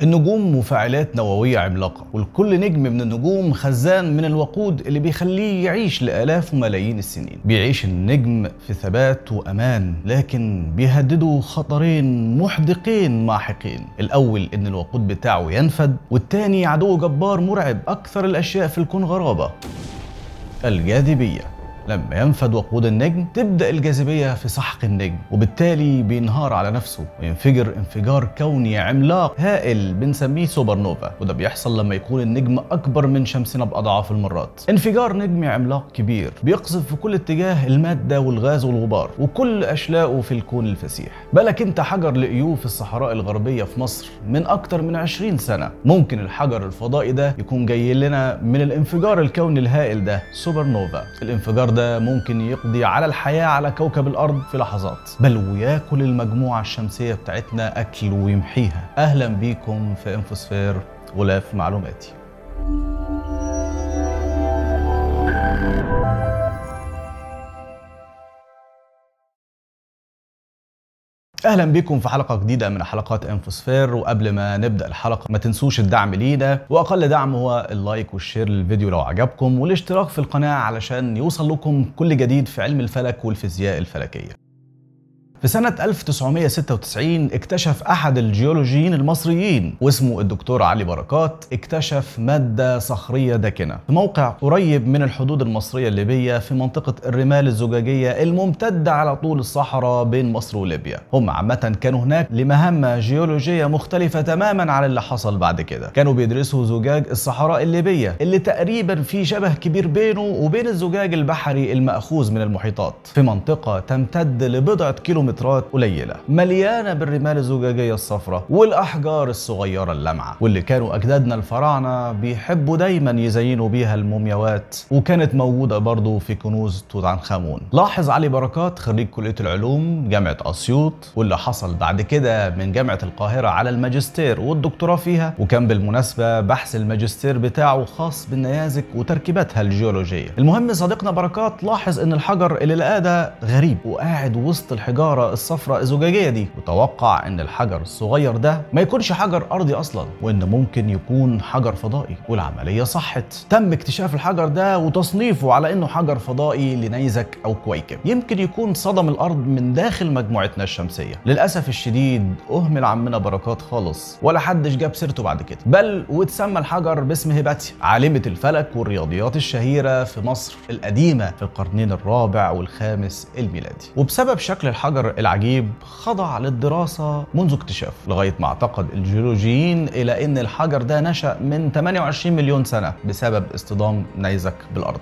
النجوم مفاعلات نووية عملاقة ولكل نجم من النجوم خزان من الوقود اللي بيخليه يعيش لآلاف وملايين السنين بيعيش النجم في ثبات وأمان لكن بيهدده خطرين محدقين ماحقين الأول إن الوقود بتاعه ينفد والتاني عدو جبار مرعب أكثر الأشياء في الكون غرابة الجاذبية لما ينفد وقود النجم تبدأ الجاذبية في سحق النجم وبالتالي بينهار على نفسه وينفجر انفجار كوني عملاق هائل بنسميه سوبر نوفا وده بيحصل لما يكون النجم أكبر من شمسنا بأضعاف المرات انفجار نجمي عملاق كبير بيقذف في كل اتجاه المادة والغاز والغبار وكل أشلاؤه في الكون الفسيح بالك انت حجر لقيوه في الصحراء الغربية في مصر من أكتر من 20 سنة ممكن الحجر الفضائي ده يكون جاي لنا من الانفجار الكوني الهائل ده سوبر نوفا الانفجار ده ممكن يقضي على الحياة على كوكب الأرض في لحظات بل وياكل المجموعة الشمسية بتاعتنا أكل ويمحيها أهلا بيكم في انفوسفير غلاف معلوماتي اهلا بكم في حلقه جديده من حلقات انفوسفير وقبل ما نبدا الحلقه ما تنسوش الدعم لينا واقل دعم هو اللايك والشير للفيديو لو عجبكم والاشتراك في القناه علشان يوصل لكم كل جديد في علم الفلك والفيزياء الفلكيه في سنة 1996 اكتشف أحد الجيولوجيين المصريين واسمه الدكتور علي بركات اكتشف مادة صخرية داكنة في موقع قريب من الحدود المصرية الليبية في منطقة الرمال الزجاجية الممتدة على طول الصحراء بين مصر وليبيا هم عامة كانوا هناك لمهمة جيولوجية مختلفة تماما عن اللي حصل بعد كده كانوا بيدرسوا زجاج الصحراء الليبية اللي تقريبا في شبه كبير بينه وبين الزجاج البحري المأخوذ من المحيطات في منطقة تمتد لبضعة كيلومترات قليلة مليانة بالرمال الزجاجية الصفراء والأحجار الصغيرة اللمعة واللي كانوا أجدادنا الفراعنة بيحبوا دايما يزينوا بيها المومياوات وكانت موجودة برضو في كنوز توت عنخ آمون لاحظ علي بركات خريج كلية العلوم جامعة أسيوط واللي حصل بعد كده من جامعة القاهرة على الماجستير والدكتوراه فيها وكان بالمناسبة بحث الماجستير بتاعه خاص بالنيازك وتركيباتها الجيولوجية المهم صديقنا بركات لاحظ ان الحجر اللي لقاه ده غريب وقاعد وسط الحجارة الصفراء الزجاجيه دي وتوقع ان الحجر الصغير ده ما يكونش حجر ارضي اصلا وان ممكن يكون حجر فضائي والعمليه صحت تم اكتشاف الحجر ده وتصنيفه على انه حجر فضائي لنيزك او كويكب يمكن يكون صدم الارض من داخل مجموعتنا الشمسيه للاسف الشديد اهمل عمنا بركات خالص ولا حدش جاب سيرته بعد كده بل واتسمى الحجر باسم هيباتيا عالمه الفلك والرياضيات الشهيره في مصر القديمه في القرنين الرابع والخامس الميلادي وبسبب شكل الحجر العجيب خضع للدراسة منذ اكتشافه لغاية ما اعتقد الجيولوجيين إلى أن الحجر ده نشأ من 28 مليون سنة بسبب اصطدام نيزك بالأرض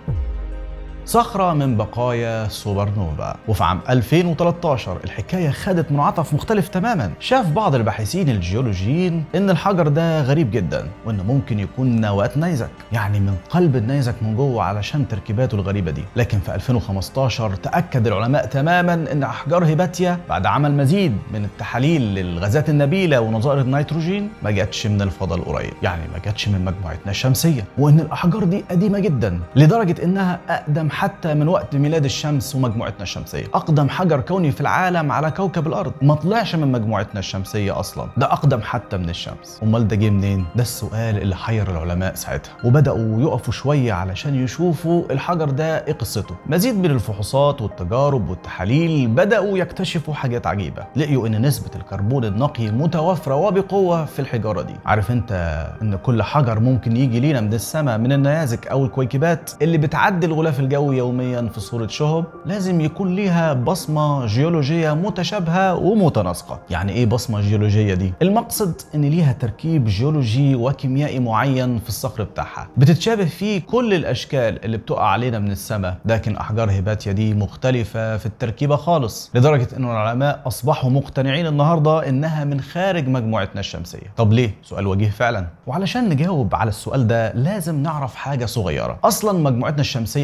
صخرة من بقايا سوبر نوفا وفي عام 2013 الحكاية خدت منعطف مختلف تماما شاف بعض الباحثين الجيولوجيين ان الحجر ده غريب جدا وانه ممكن يكون نواة نيزك يعني من قلب النيزك من جوه علشان تركيباته الغريبة دي لكن في 2015 تأكد العلماء تماما ان احجار هيباتيا بعد عمل مزيد من التحاليل للغازات النبيلة ونظائر النيتروجين ما جاتش من الفضاء القريب يعني ما جاتش من مجموعتنا الشمسية وان الاحجار دي قديمة جدا لدرجة انها اقدم حتى من وقت ميلاد الشمس ومجموعتنا الشمسيه اقدم حجر كوني في العالم على كوكب الارض ما طلعش من مجموعتنا الشمسيه اصلا ده اقدم حتى من الشمس امال ده جه منين ده السؤال اللي حير العلماء ساعتها وبداوا يقفوا شويه علشان يشوفوا الحجر ده ايه قصته مزيد من الفحوصات والتجارب والتحاليل بداوا يكتشفوا حاجات عجيبه لقيوا ان نسبه الكربون النقي متوفره وبقوه في الحجاره دي عارف انت ان كل حجر ممكن يجي لينا من السماء من النيازك او الكويكبات اللي بتعدي الغلاف الجوي يوميا في صورة شهب لازم يكون ليها بصمة جيولوجية متشابهة ومتناسقة يعني ايه بصمة جيولوجية دي؟ المقصد ان ليها تركيب جيولوجي وكيميائي معين في الصخر بتاعها بتتشابه فيه كل الاشكال اللي بتقع علينا من السماء لكن احجار هيباتيا دي مختلفة في التركيبة خالص لدرجة ان العلماء اصبحوا مقتنعين النهاردة انها من خارج مجموعتنا الشمسية طب ليه؟ سؤال وجيه فعلا وعلشان نجاوب على السؤال ده لازم نعرف حاجة صغيرة اصلا مجموعتنا الشمسية دي تكون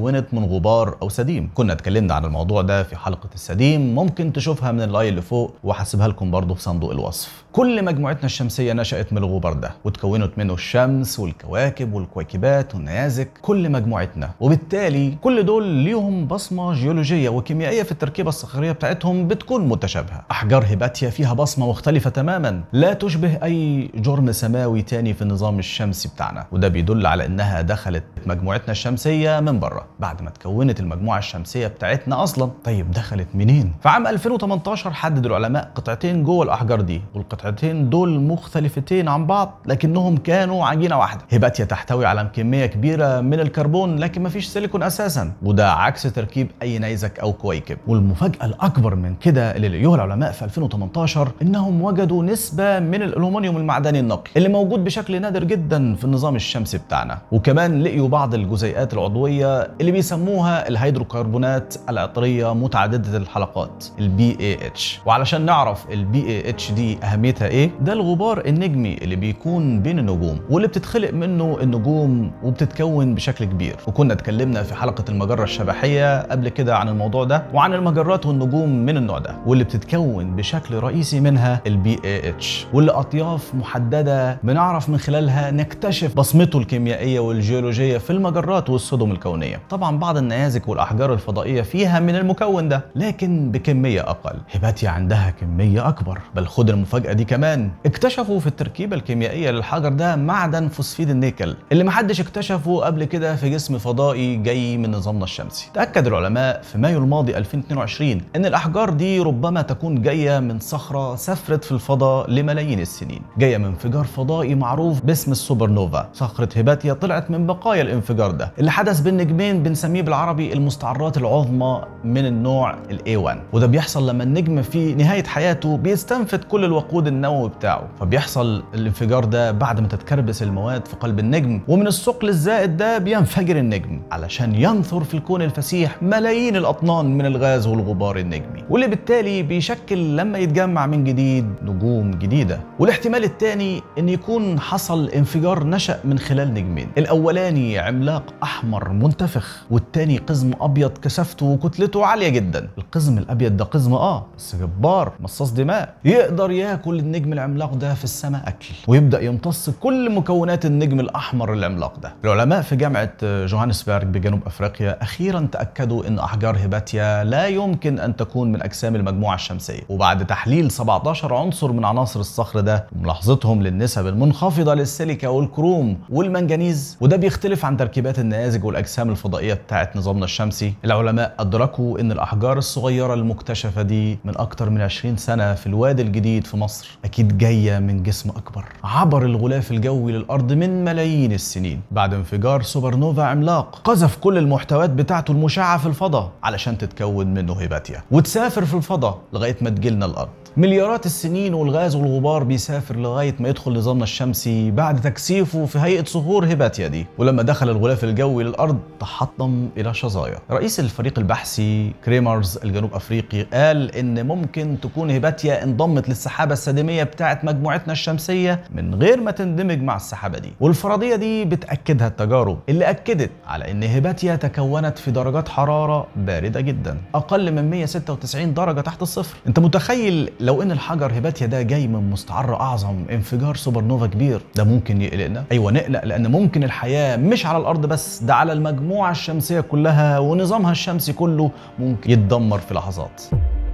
اتكونت من غبار او سديم كنا اتكلمنا عن الموضوع ده في حلقه السديم ممكن تشوفها من اللاي اللي فوق وهسيبها لكم برضه في صندوق الوصف كل مجموعتنا الشمسيه نشات من الغبار ده وتكونت منه الشمس والكواكب والكويكبات والنيازك كل مجموعتنا وبالتالي كل دول ليهم بصمه جيولوجيه وكيميائيه في التركيبه الصخريه بتاعتهم بتكون متشابهه احجار هيباتيا فيها بصمه مختلفه تماما لا تشبه اي جرم سماوي تاني في النظام الشمسي بتاعنا وده بيدل على انها دخلت مجموعتنا الشمسيه من بره بعد ما تكونت المجموعه الشمسيه بتاعتنا اصلا طيب دخلت منين في عام 2018 حدد العلماء قطعتين جوه الاحجار دي والقطعتين دول مختلفتين عن بعض لكنهم كانوا عجينه واحده هيباتيا تحتوي على كميه كبيره من الكربون لكن مفيش سيليكون اساسا وده عكس تركيب اي نيزك او كويكب والمفاجاه الاكبر من كده اللي لقيوها العلماء في 2018 انهم وجدوا نسبه من الالومنيوم المعدني النقي اللي موجود بشكل نادر جدا في النظام الشمسي بتاعنا وكمان لقيوا بعض الجزيئات العضويه اللي بيسموها الهيدروكربونات العطريه متعدده الحلقات البي اي اتش وعلشان نعرف البي اي اتش دي اهميتها ايه ده الغبار النجمي اللي بيكون بين النجوم واللي بتتخلق منه النجوم وبتتكون بشكل كبير وكنا اتكلمنا في حلقه المجره الشبحيه قبل كده عن الموضوع ده وعن المجرات والنجوم من النوع ده واللي بتتكون بشكل رئيسي منها البي اي اتش واللي اطياف محدده بنعرف من خلالها نكتشف بصمته الكيميائيه والجيولوجيه في المجرات والسدم الكونيه طبعا بعض النيازك والاحجار الفضائيه فيها من المكون ده لكن بكميه اقل هيباتيا عندها كميه اكبر بل خد المفاجاه دي كمان اكتشفوا في التركيبه الكيميائيه للحجر ده معدن فوسفيد النيكل اللي محدش اكتشفه قبل كده في جسم فضائي جاي من نظامنا الشمسي تاكد العلماء في مايو الماضي 2022 ان الاحجار دي ربما تكون جايه من صخره سافرت في الفضاء لملايين السنين جايه من انفجار فضائي معروف باسم السوبر نوفا صخره هيباتيا طلعت من بقايا الانفجار ده اللي حدث بين نجمين بنسميه بالعربي المستعرات العظمى من النوع الاي 1 وده بيحصل لما النجم في نهايه حياته بيستنفد كل الوقود النووي بتاعه فبيحصل الانفجار ده بعد ما تتكربس المواد في قلب النجم ومن الثقل الزائد ده بينفجر النجم علشان ينثر في الكون الفسيح ملايين الاطنان من الغاز والغبار النجمي واللي بالتالي بيشكل لما يتجمع من جديد نجوم جديده والاحتمال الثاني ان يكون حصل انفجار نشا من خلال نجمين الاولاني عملاق احمر منتفخ والتاني قزم ابيض كثافته وكتلته عاليه جدا القزم الابيض ده قزم اه بس جبار مصاص دماء يقدر ياكل النجم العملاق ده في السماء اكل ويبدا يمتص كل مكونات النجم الاحمر العملاق ده العلماء في جامعه جوهانسبرج بجنوب افريقيا اخيرا تاكدوا ان احجار هيباتيا لا يمكن ان تكون من اجسام المجموعه الشمسيه وبعد تحليل 17 عنصر من عناصر الصخر ده وملاحظتهم للنسب المنخفضه للسيليكا والكروم والمنجنيز وده بيختلف عن تركيبات النيازك والاجسام الفضائيه بتاعه نظامنا الشمسي العلماء ادركوا ان الاحجار الصغيره المكتشفه دي من اكتر من 20 سنه في الوادي الجديد في مصر اكيد جايه من جسم اكبر عبر الغلاف الجوي للارض من ملايين السنين بعد انفجار سوبر نوفا عملاق قذف كل المحتويات بتاعته المشعه في الفضاء علشان تتكون منه هيباتيا وتسافر في الفضاء لغايه ما تجيلنا الارض مليارات السنين والغاز والغبار بيسافر لغايه ما يدخل نظامنا الشمسي بعد تكثيفه في هيئه صخور هيباتيا دي ولما دخل الغلاف الجوي للارض تحطم الى شظايا رئيس الفريق البحثي كريمرز الجنوب افريقي قال ان ممكن تكون هيباتيا انضمت للسحابه السديميه بتاعه مجموعتنا الشمسيه من غير ما تندمج مع السحابه دي والفرضيه دي بتاكدها التجارب اللي اكدت على ان هيباتيا تكونت في درجات حراره بارده جدا اقل من 196 درجه تحت الصفر انت متخيل لو ان الحجر هيباتيا ده جاي من مستعر اعظم انفجار سوبر نوفا كبير ده ممكن يقلقنا ايوه نقلق لان ممكن الحياه مش على الارض بس ده على المجموعه الشمسيه كلها ونظامها الشمسي كله ممكن يتدمر في لحظات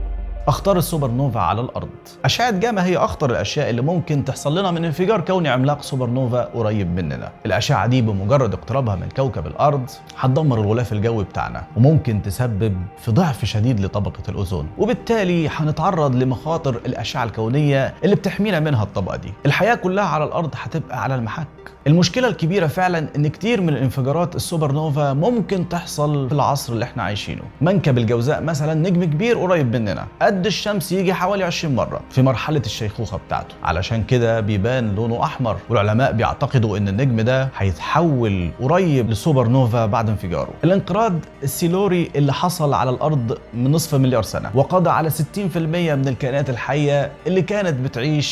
اخطار السوبر نوفا على الارض اشعه جاما هي اخطر الاشياء اللي ممكن تحصل لنا من انفجار كوني عملاق سوبر نوفا قريب مننا الاشعه دي بمجرد اقترابها من كوكب الارض هتدمر الغلاف الجوي بتاعنا وممكن تسبب في ضعف شديد لطبقه الاوزون وبالتالي هنتعرض لمخاطر الاشعه الكونيه اللي بتحمينا منها الطبقه دي الحياه كلها على الارض هتبقى على المحك المشكلة الكبيرة فعلا ان كتير من الانفجارات السوبر نوفا ممكن تحصل في العصر اللي احنا عايشينه منكب الجوزاء مثلا نجم كبير قريب مننا قد الشمس يجي حوالي 20 مرة في مرحلة الشيخوخة بتاعته علشان كده بيبان لونه احمر والعلماء بيعتقدوا ان النجم ده هيتحول قريب لسوبر نوفا بعد انفجاره الانقراض السيلوري اللي حصل على الارض من نصف مليار سنة وقضى على 60% من الكائنات الحية اللي كانت بتعيش في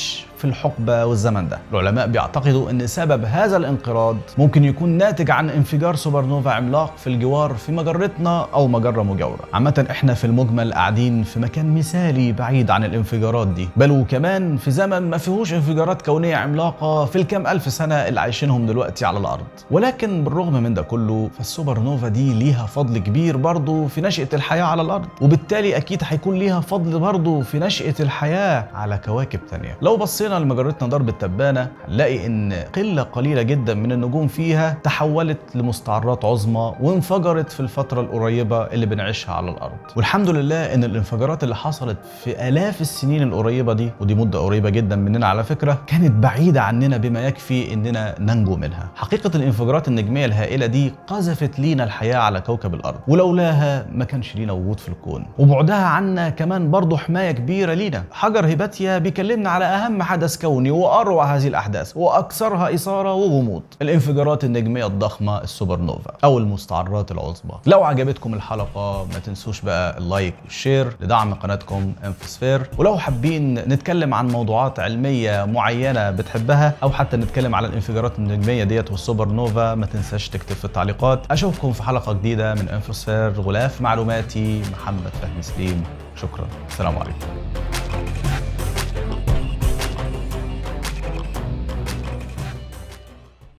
في الحقبة والزمن ده العلماء بيعتقدوا ان سبب هذا الانقراض ممكن يكون ناتج عن انفجار سوبر نوفا عملاق في الجوار في مجرتنا او مجرة مجاورة عامة احنا في المجمل قاعدين في مكان مثالي بعيد عن الانفجارات دي بل وكمان في زمن ما فيهوش انفجارات كونية عملاقة في الكام ألف سنة اللي عايشينهم دلوقتي على الأرض ولكن بالرغم من ده كله فالسوبر نوفا دي ليها فضل كبير برضه في نشأة الحياة على الأرض وبالتالي أكيد هيكون ليها فضل برضه في نشأة الحياة على كواكب تانية لو بصينا لمجرتنا درب التبانة هنلاقي إن قلة قليلة جدا من النجوم فيها تحولت لمستعرات عظمى وانفجرت في الفترة القريبة اللي بنعيشها على الأرض والحمد لله إن الانفجارات اللي حصلت في آلاف السنين القريبة دي ودي مدة قريبة جدا مننا على فكرة كانت بعيدة عننا بما يكفي إننا ننجو منها حقيقة الانفجارات النجمية الهائلة دي قذفت لينا الحياة على كوكب الأرض ولولاها ما كانش لينا وجود في الكون وبعدها عنا كمان برضه حماية كبيرة لينا حجر هيباتيا بيكلمنا على أهم حدث كوني وأروع هذه الأحداث وأكثرها إثارة وغموض الانفجارات النجمية الضخمة السوبر نوفا أو المستعرات العظمى لو عجبتكم الحلقة ما تنسوش بقى اللايك والشير لدعم قناتكم انفوسفير ولو حابين نتكلم عن موضوعات علمية معينة بتحبها أو حتى نتكلم على الانفجارات النجمية ديت والسوبر نوفا ما تنساش تكتب في التعليقات أشوفكم في حلقة جديدة من انفوسفير غلاف معلوماتي محمد فهمي سليم شكرا السلام عليكم